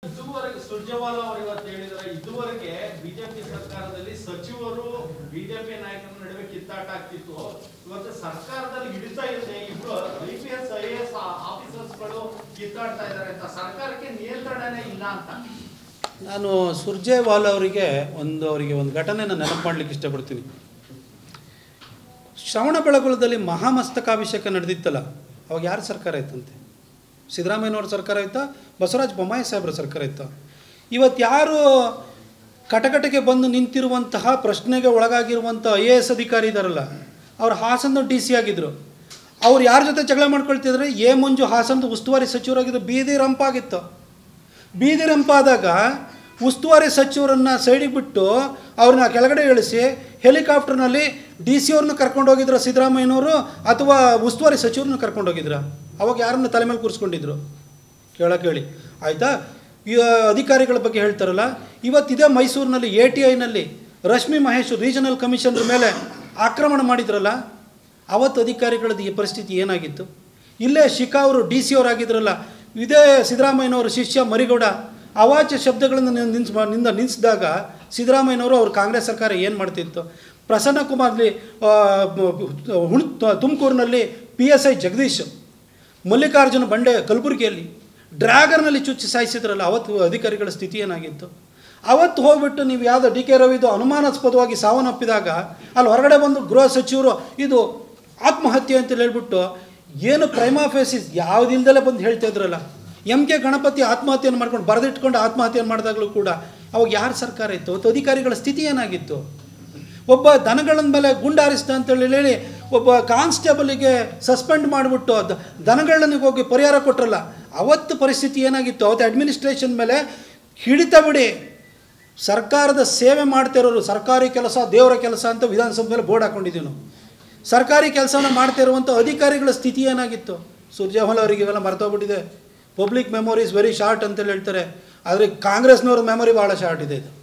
ಇದುವರೆಗೆ ಸುರ್ಜೇವಾಲಾ ಅವರು ಇವತ್ತು ಹೇಳಿದ್ದಾರೆ ಇದುವರೆಗೆ ಬಿಜೆಪಿ ಸರ್ಕಾರದಲ್ಲಿ ಸಚಿವರು ಬಿಜೆಪಿ ನಾಯಕರ ನಡುವೆ ಕಿತ್ತಾಟ ಆಗ್ತಿತ್ತು ಇವತ್ತು ಸರ್ಕಾರದಲ್ಲಿ ಹಿಡಿತಾ ಇದೆ ಇಬ್ರು I P S I S ಆಫೀಸರ್ಸ್ಗಳು ಕಿತ್ತಾಡ್ತಾ ಇದ್ದಾರೆ ಅಂತ ಸರ್ಕಾರಕ್ಕೆ ನಿಯಂತ್ರಣನೇ ಇಲ್ಲ ಅಂತ ನಾನು ಸುರ್ಜೇವಾಲಾ ಅವರಿಗೆ ಒಂದು ಅವರಿಗೆ ಒಂದು ಘಟನೆನ ನೆನಪು ಮಾಡಲಿಕ್ಕೆ ಇಷ್ಟಪಡ್ತೀನಿ ಶ್ರವಣ ಬೆಳಗೊಳದಲ್ಲಿ ಮಹಾಮಸ್ತಕಾಭಿಷೇಕ ನಡೆದಿತ್ತಲ್ಲ ಅವಾಗ ಯಾರ ಸರ್ಕಾರ ಇತ್ತಂತೆ ಸಿದ್ದರಾಮಯ್ಯನವ್ರ ಸರ್ಕಾರ ಇತ್ತಾ ಬಸವರಾಜ ಬೊಮ್ಮಾಯಿ ಸಾಹೇಬ್ರ ಸರ್ಕಾರ ಇತ್ತ ಇವತ್ತು ಯಾರು ಕಟಕಟಗೆ ಬಂದು ನಿಂತಿರುವಂತಹ ಪ್ರಶ್ನೆಗೆ ಒಳಗಾಗಿರುವಂಥ ಐ ಎ ಎಸ್ ಅಧಿಕಾರಿ ಇದ್ದಾರಲ್ಲ ಅವ್ರು ಹಾಸನದ ಡಿ ಸಿ ಆಗಿದ್ದರು ಅವ್ರು ಯಾರ ಜೊತೆ ಜಗಳ ಮಾಡ್ಕೊಳ್ತಿದ್ರೆ ಎ ಮಂಜು ಹಾಸನದ ಉಸ್ತುವಾರಿ ಸಚಿವರಾಗಿದ್ದು ಬೀದಿ ರಂಪಾಗಿತ್ತು ಬೀದಿ ರಂಪಾದಾಗ ಉಸ್ತುವಾರಿ ಸಚಿವರನ್ನು ಸೈಡಿಗೆ ಬಿಟ್ಟು ಅವ್ರನ್ನ ಕೆಳಗಡೆ ಇಳಿಸಿ ಹೆಲಿಕಾಪ್ಟರ್ನಲ್ಲಿ ಡಿ ಸಿ ಅವ್ರನ್ನ ಕರ್ಕೊಂಡು ಹೋಗಿದ್ರ ಸಿದ್ದರಾಮಯ್ಯನವರು ಅಥವಾ ಉಸ್ತುವಾರಿ ಸಚಿವರನ್ನ ಕರ್ಕೊಂಡು ಹೋಗಿದ್ರ ಅವಾಗ ಯಾರನ್ನ ತಲೆ ಮೇಲೆ ಕೂರಿಸ್ಕೊಂಡಿದ್ರು ಕೇಳಕ್ಕೆ ಹೇಳಿ ಆಯಿತಾ ಈ ಅಧಿಕಾರಿಗಳ ಬಗ್ಗೆ ಹೇಳ್ತಾರಲ್ಲ ಇವತ್ತಿದೆ ಮೈಸೂರಿನಲ್ಲಿ ಎ ಟಿ ಐನಲ್ಲಿ ರಶ್ಮಿ ಮಹೇಶ್ ರೀಜನಲ್ ಕಮಿಷನರ್ ಮೇಲೆ ಆಕ್ರಮಣ ಮಾಡಿದ್ರಲ್ಲ ಅವತ್ತು ಅಧಿಕಾರಿಗಳದ್ದು ಈ ಪರಿಸ್ಥಿತಿ ಏನಾಗಿತ್ತು ಇಲ್ಲೇ ಶಿಖಾ ಅವರು ಡಿ ಸಿ ಅವರಾಗಿದ್ರಲ್ಲ ಇದೇ ಸಿದ್ದರಾಮಯ್ಯನವರ ಶಿಷ್ಯ ಮರಿಗೌಡ ಅವಾಚ್ಯ ಶಬ್ದಗಳನ್ನು ನಿನ್ಸ್ ನಿಂದ ನಿಲ್ಲಿಸಿದಾಗ ಸಿದ್ದರಾಮಯ್ಯನವರು ಅವ್ರ ಕಾಂಗ್ರೆಸ್ ಸರ್ಕಾರ ಏನು ಮಾಡ್ತಿತ್ತು ಪ್ರಸನ್ನ ಕುಮಾರ್ಲಿ ಆ, ಹುಣ್ ತುಮಕೂರಿನಲ್ಲಿ P S I Jagadish Mallikarjuna Bande ಕಲಬುರಗಿಯಲ್ಲಿ ಡ್ರ್ಯಾಗರ್ನಲ್ಲಿ ಚುಚ್ಚಿ ಸಾಯಿಸಿದ್ರಲ್ಲ ಅವತ್ತು ಅಧಿಕಾರಿಗಳ ಸ್ಥಿತಿ ಏನಾಗಿತ್ತು ಅವತ್ತು ಹೋಗ್ಬಿಟ್ಟು ನೀವು ಯಾವುದೋ ಡಿ ಕೆ ರವಿದು ಅನುಮಾನಾಸ್ಪದವಾಗಿ ಸಾವನ್ನಪ್ಪಿದಾಗ ಅಲ್ಲಿ ಹೊರಗಡೆ ಬಂದು ಗೃಹ ಸಚಿವರು ಇದು ಆತ್ಮಹತ್ಯೆ ಅಂತ ಹೇಳ್ಬಿಟ್ಟು ಏನು ಪ್ರೈಮಾಫೇಸಿಸ್ ಯಾವುದಿಲ್ದಲೇ ಬಂದು ಹೇಳ್ತಾ ಇದ್ರಲ್ಲ ಎಂ ಕೆ ಗಣಪತಿ ಆತ್ಮಹತ್ಯೆಯನ್ನು ಮಾಡ್ಕೊಂಡು ಬರೆದಿಟ್ಕೊಂಡು ಆತ್ಮಹತ್ಯೆಯನ್ನು ಮಾಡಿದಾಗಲೂ ಕೂಡ ಅವಾಗ ಯಾರ ಸರ್ಕಾರ ಇತ್ತು ಅವತ್ತು ಅಧಿಕಾರಿಗಳ ಸ್ಥಿತಿ ಏನಾಗಿತ್ತು ಒಬ್ಬ ದನಗಳ ಮೇಲೆ ಗುಂಡಾರಿಸ್ದ ಅಂತೇಳಿ ಹೇಳಿ ಒಬ್ಬ ಕಾನ್ಸ್ಟೇಬಲಿಗೆ ಸಸ್ಪೆಂಡ್ ಮಾಡಿಬಿಟ್ಟು ದ- ದನಗಳನಿಗೆ ಹೋಗಿ ಪರಿಹಾರ ಕೊಟ್ರಲ್ಲ ಅವತ್ತು ಪರಿಸ್ಥಿತಿ ಏನಾಗಿತ್ತು ಅವತ್ತು ಅಡ್ಮಿನಿಸ್ಟ್ರೇಷನ್ ಮೇಲೆ ಹಿಡಿತ ಬಿಡಿ ಸರ್ಕಾರದ ಸೇವೆ ಮಾಡ್ತಿರೋರು ಸರ್ಕಾರಿ ಕೆಲಸ ದೇವರ ಕೆಲಸ ಅಂತ ವಿಧಾನಸಭೆ ಮೇಲೆ ಬೋರ್ಡ್ ಹಾಕೊಂಡಿದ್ದೀವಿ ನಾವು ಸರ್ಕಾರಿ ಕೆಲಸನ ಮಾಡ್ತಾ ಇರುವಂಥ ಅಧಿಕಾರಿಗಳ ಸ್ಥಿತಿ ಏನಾಗಿತ್ತು ಸುರ್ಜೇವಾಲ ಅವರಿಗೆ ಇವೆಲ್ಲ ಮರ್ತೋಗ್ಬಿಟ್ಟಿದೆ public memory is very short ಅಂತೇಳಿ ಹೇಳ್ತಾರೆ ಆದರೆ ಕಾಂಗ್ರೆಸ್ನವ್ರ ಮೆಮೊರಿ ಭಾಳ ಶಾರ್ಟ್ ಇದೆ ಇದು